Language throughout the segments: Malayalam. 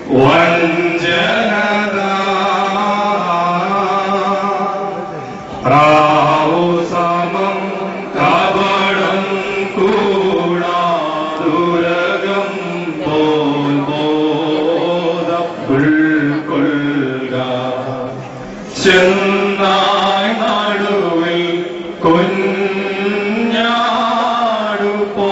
വഞ്ചനത പ്രാവു സമം കപടം കൂടാതുരകം പോൽ ബോധ ഉൾക്കൊള്ളുക ചെന്നായി നടുവിൽ കുഞ്ഞാടു പോ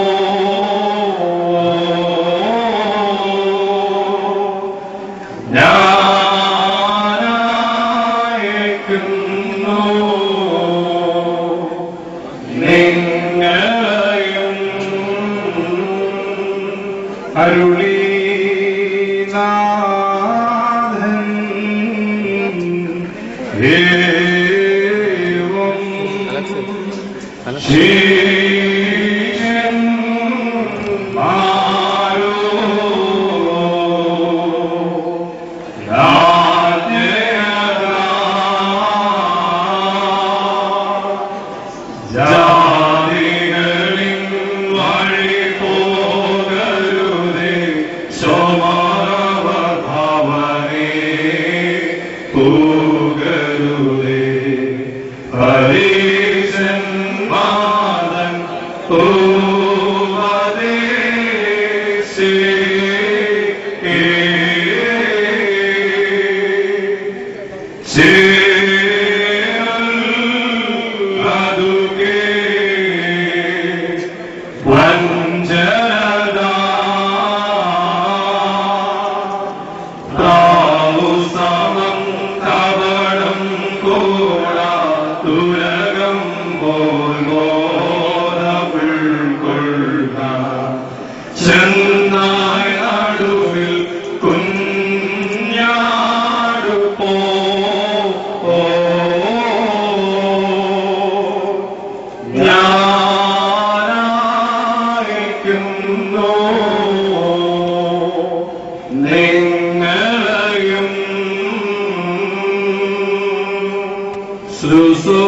ഞാനായിരിക്കുന്നു നിങ്ങളെയും അരുളീനാഥൻ ഏവം ജാതികളിൻ വഴി പോകരുതേ സോമരവഭാവനേ പോകരുതേ ഹരീശൻ മാതൻ ഉപദേശേ അതുകേ വഞ്ചനദാ പ്രാവുസമം കവടം കൂടാ തുലകം പോൽ ബോധമുൾക്കൊള്ളുക ചെന്നായി നടുവിൽ കുഞ്ഞാടു പോ ഞാനായിരിക്കുന്നു നിങ്ങളെയും ശ്രുസോ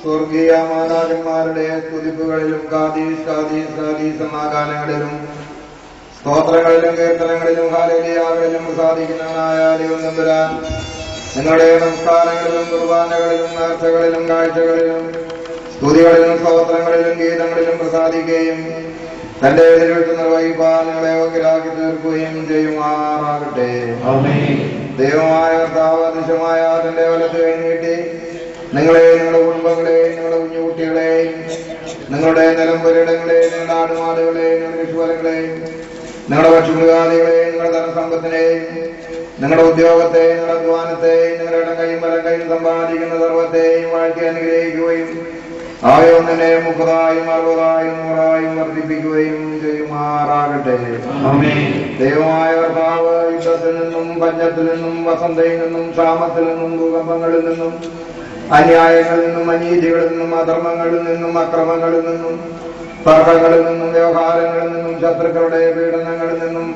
സ്വർഗീയ മാതാകന്മാരുടെ സ്തുതിപ്പുകളിലും കാതീസ് കാതീസ് കാതീസ് എന്ന ഗാനങ്ങളിലും സ്തോത്രങ്ങളിലും കീർത്തനങ്ങളിലും ഹാലലിയാകളിലും പ്രസാദിക്കുന്നവനായ ദൈവം നമ്പുരാൻ നിങ്ങളുടെ നമസ്കാരങ്ങളിലും കുർബാനകളിലും നേർച്ചകളിലും കാഴ്ചകളിലും സ്തുതികളിലും സ്തോത്രങ്ങളിലും ഗീതങ്ങളിലും പ്രസാദിക്കുകയും തന്റെ എതിരെടുത്ത് നിർവഹിപ്പാൻ നിങ്ങളെ യോഗ്യരാക്കി തീർക്കുകയും ചെയ്യുമാറാകട്ടെ ദൈവമായ കർത്താവ് അതിശമായ തന്റെ വലത്ത് കഴിഞ്ഞിട്ട് നിങ്ങളെ നിങ്ങളുടെ കുടുംബങ്ങളെയും നിങ്ങളുടെ കുഞ്ഞുകുട്ടികളെയും നിങ്ങളുടെ നിലമ്പുരയിടങ്ങളെയും നിങ്ങളുടെ ആടുമാടുകളെയും നിങ്ങളുടെ വിഷുവലങ്ങളെയും നിങ്ങളുടെ പക്ഷിമൃഗാദികളെയും നിങ്ങളുടെ ധനസമ്പത്തിനെയും നിങ്ങളുടെ ഉദ്യോഗത്തെയും നിങ്ങളുടെ അധ്വാനത്തെയും നിങ്ങളുടെ ഇടം കൈയും വലം കൈയും സമ്പാദിക്കുന്ന സർവത്തെയും വാഴ്ത്തി അനുഗ്രഹിക്കുകയും ആയോ തന്നെ മുപ്പതായും അറുപതായും നൂറായും വർദ്ധിപ്പിക്കുകയും ചെയ്യുമാറാകട്ടെ ദൈവമായ കർത്താവ് യുദ്ധത്തിൽ നിന്നും പഞ്ഞത്തിൽ നിന്നും വസന്തയിൽ നിന്നും ക്ഷാമത്തിൽ നിന്നും ഭൂകമ്പങ്ങളിൽ നിന്നും അന്യായങ്ങളിൽ നിന്നും അനീതികളിൽ നിന്നും അധർമ്മങ്ങളിൽ നിന്നും അക്രമങ്ങളിൽ നിന്നും തർക്കങ്ങളിൽ നിന്നും വ്യവഹാരങ്ങളിൽ നിന്നും ശത്രുക്കളുടെ പീഡനങ്ങളിൽ നിന്നും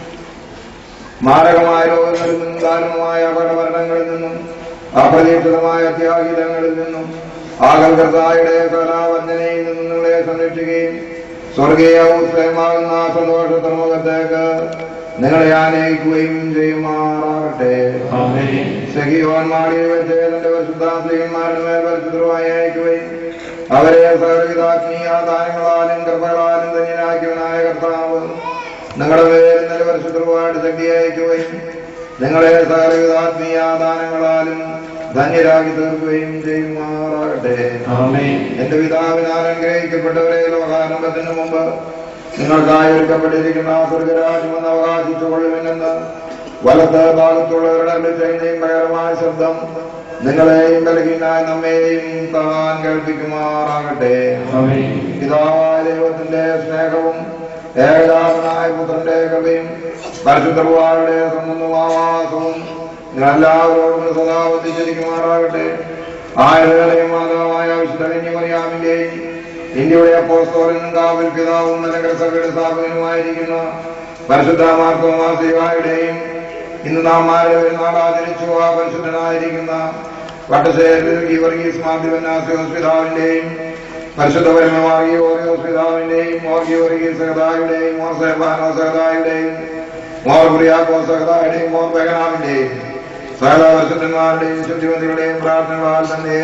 മാരകമായ രോഗങ്ങളിൽ നിന്നും ദാരുണമായ അപകടമരണങ്ങളിൽ നിന്നും അപ്രതീക്ഷിതമായ ത്യാഗിതങ്ങളിൽ നിന്നും ആകൽകർത്തായുടെ കലാവഞ്ചനയിൽ നിന്നും നിങ്ങളെ സംരക്ഷിക്കുകയും സ്വർഗീയ ഉത്സവമാകുന്ന സന്തോഷ തുറമുഖത്തേക്ക് നിങ്ങളെ ആനയിക്കുകയും ചെയ്യുമാറാകട്ടെ സഖിയോന്മാരിൽ വെച്ച് തന്റെ പരിശുദ്ധാത്മീയന്മാരുടെ മേൽ പരിശുദ്ധമായി അയക്കുകയും അവരെ സർവിതാത്മീയ ദാനങ്ങളാലും കൃപകളാലും ധന്യനാക്കിയവനായ കർത്താവ് നിങ്ങളുടെ മേൽ നല്ല പരിശുദ്ധമായിട്ട് ശക്തി അയക്കുകയും നിങ്ങളെ സർവിതാത്മീയ ദാനങ്ങളാലും ധന്യരാക്കി തീർക്കുകയും ചെയ്യുമാറാകട്ടെ എന്റെ പിതാവിനാൽ അനുഗ്രഹിക്കപ്പെട്ടവരെ ലോകാരംഭത്തിന് മുമ്പ് നിങ്ങൾക്കായി ഒരുക്കപ്പെട്ടിരിക്കുന്ന സ്വർഗരാജ്യം എന്ന് അവകാശിച്ചുകൊള്ളുമെന്ന് വലത്ത് ഭാഗത്തുള്ളവരുടെ ചെയ്യുന്നതും പകരമായ ശബ്ദം നിങ്ങളെയും ബലഹീനായ നമ്മെയും താൻ കേൾപ്പിക്കുമാറാകട്ടെ പിതാവായ ദൈവത്തിന്റെ സ്നേഹവും ഏകദാസനായ പുത്രന്റെ കൃപയും പരിശുദ്ധവാളുടെ സ്വന്തമാവാസവും എല്ലാവരോടും സദാ ഒത്തിച്ചിരിക്കുമാറാകട്ടെ ആയുധകളെയും മാതാവായ വിശുദ്ധ കന്യമറിയാമിന്റെയും ഇന്ത്യയുടെ അപ്പോസ്തോലനും കാവൽ പിതാവും നഗരസഭയുടെ സ്ഥാപകനുമായിരിക്കുന്ന പരിശുദ്ധ മാർത്തോമാസികായുടെയും ഇന്ന് നാം മാരുടെ പെരുന്നാൾ ആചരിച്ചു ആ പരിശുദ്ധനായിരിക്കുന്ന വട്ടശ്ശേരിൽ ഗീവർഗീസ് മാധ്യമനാസിയോസ് പിതാവിന്റെയും പരിശുദ്ധ പരമമാർഗി ഓറിയോസ് പിതാവിന്റെയും മോർ ഗീവർഗീസ് സഹതായുടെയും മോർ സെബാനോ സഹതായുടെയും മോർ പ്രിയാക്കോ സഹതായുടെയും മോർ ബഹനാമിന്റെയും സകല പരിശുദ്ധന്മാരുടെയും ശുദ്ധിമതികളുടെയും പ്രാർത്ഥനകളാൽ തന്നെ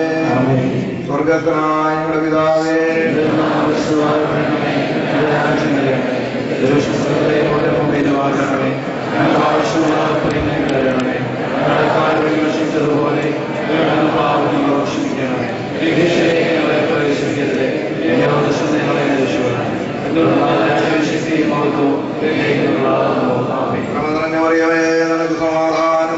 സ്വർഗസ്ഥനായ ഞങ്ങളുടെ പിതാവേ ക്രമ നിറഞ്ഞ മറിയമേ നിനക്ക് സമാധാനം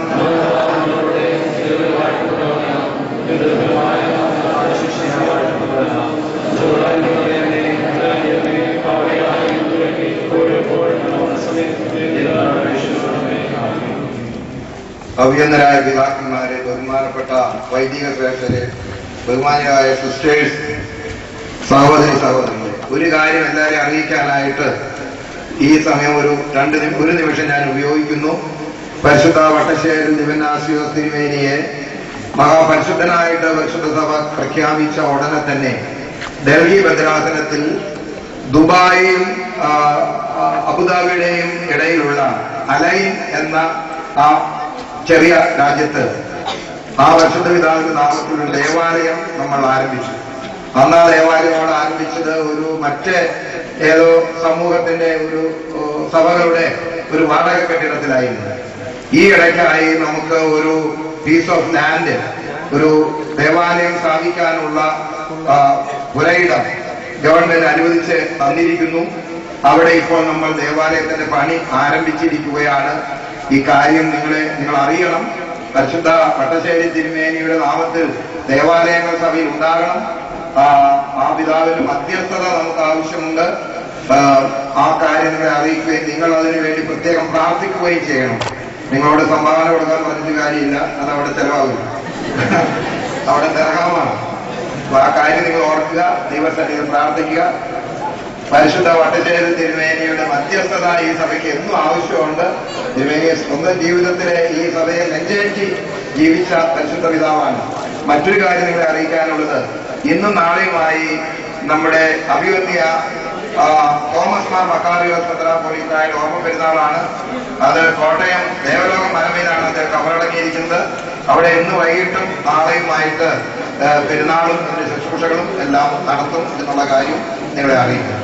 അഭിയന്തരായ പിതാക്കന്മാരെ ബഹുമാനപ്പെട്ട വൈദിക ശ്രേഷ്ഠരെ ബഹുമാനിയായ സിസ്റ്റേഴ്സ് സഹോദരി സഹോദരങ്ങളെ ഒരു കാര്യം എല്ലാവരെയും അറിയിക്കാനായിട്ട് ഈ സമയം ഒരു രണ്ട് നി- ഒരു നിമിഷം ഞാൻ ഉപയോഗിക്കുന്നു പരിശുദ്ധ വട്ടശ്ശേരി ദിവനാസിയോസ് തിരുമേനിയെ മഹാപരിശുദ്ധനായിട്ട് പരിശുദ്ധ സഭ പ്രഖ്യാപിച്ച ഉടനെ തന്നെ ഡൽഹി ഭദ്രാസനത്തിൽ ദുബായിയും ആ, ആ, അബുദാബിയുടെയും ഇടയിലുള്ള അലൈൻ എന്ന ആ ചെറിയ രാജ്യത്ത് ആ പരിശുദ്ധ പിതാവിന്റെ നാമത്തിൽ ഒരു ദേവാലയം നമ്മൾ ആരംഭിച്ചു അന്ന് ആ ദേവാലയം അവിടെ ആരംഭിച്ചത് ഒരു മറ്റ് ഏതോ സമൂഹത്തിന്റെ ഒരു ഓ, സഭകളുടെ ഒരു വാടക കെട്ടിടത്തിലായിരുന്നു ഈ ഇടയ്ക്കായി നമുക്ക് ഒരു പീസ് ഓഫ് ലാൻഡ് ഒരു ദേവാലയം സ്ഥാപിക്കാനുള്ള ആ, പുരയിടം ഗവൺമെന്റ് അനുവദിച്ച് തന്നിരിക്കുന്നു അവിടെ ഇപ്പോൾ നമ്മൾ ദേവാലയത്തിന്റെ പണി ആരംഭിച്ചിരിക്കുകയാണ് ഈ കാര്യം നിങ്ങളെ നിങ്ങൾ അറിയണം പരിശുദ്ധ പട്ടശ്ശേരി തിരുമേനിയുടെ നാമത്തിൽ ദേവാലയങ്ങൾ സഭയിൽ ഉണ്ടാകണം ആ, ആ പിതാവിന് മധ്യസ്ഥത നമുക്ക് ആവശ്യമുണ്ട് ആ, ആ കാര്യം നിങ്ങളെ അറിയിക്കുകയും നിങ്ങൾ അതിനു വേണ്ടി പ്രത്യേകം പ്രാർത്ഥിക്കുകയും ചെയ്യണം നിങ്ങളോട് സംഭാവന കൊടുക്കാൻ പറഞ്ഞിട്ട് കാര്യമില്ല അത് അവിടെ ചെലവാകും അവിടെ ദർഹമാണ് അപ്പൊ ആ കാര്യം നിങ്ങൾ ഓർക്കുക ദൈവസന്നിധി പ്രാർത്ഥിക്കുക പരിശുദ്ധ വട്ടശ്ശേരി തിരുമേനിയുടെ മധ്യസ്ഥത ഈ സഭയ്ക്ക് എന്നും ആവശ്യമുണ്ട് തിരുമേനിയെ സ്വന്തം ജീവിതത്തിലെ ഈ സഭയെ നെഞ്ചേറ്റി ജീവിച്ച പരിശുദ്ധ പിതാവാണ് മറ്റൊരു കാര്യം നിങ്ങളെ അറിയിക്കാനുള്ളത് ഇന്നും നാളെയുമായി നമ്മുടെ അഭിവന്യ ആ, തോമസ് മാർ മക്കാറിയോസ് മെത്രാപ്പൊലീത്തായുടെ ഓർമ്മ പെരുന്നാളാണ് അത് കോട്ടയം ദേവലോകം മലമയിലാണ് അത് കവറടങ്ങിയിരിക്കുന്നത് അവിടെ ഇന്ന് വൈകിട്ടും നാളെയുമായിട്ട് ആ, പെരുന്നാളും അതിന്റെ ശുശ്രൂഷകളും എല്ലാം നടത്തും എന്നുള്ള കാര്യം നിങ്ങളെ അറിയിക്കുന്നു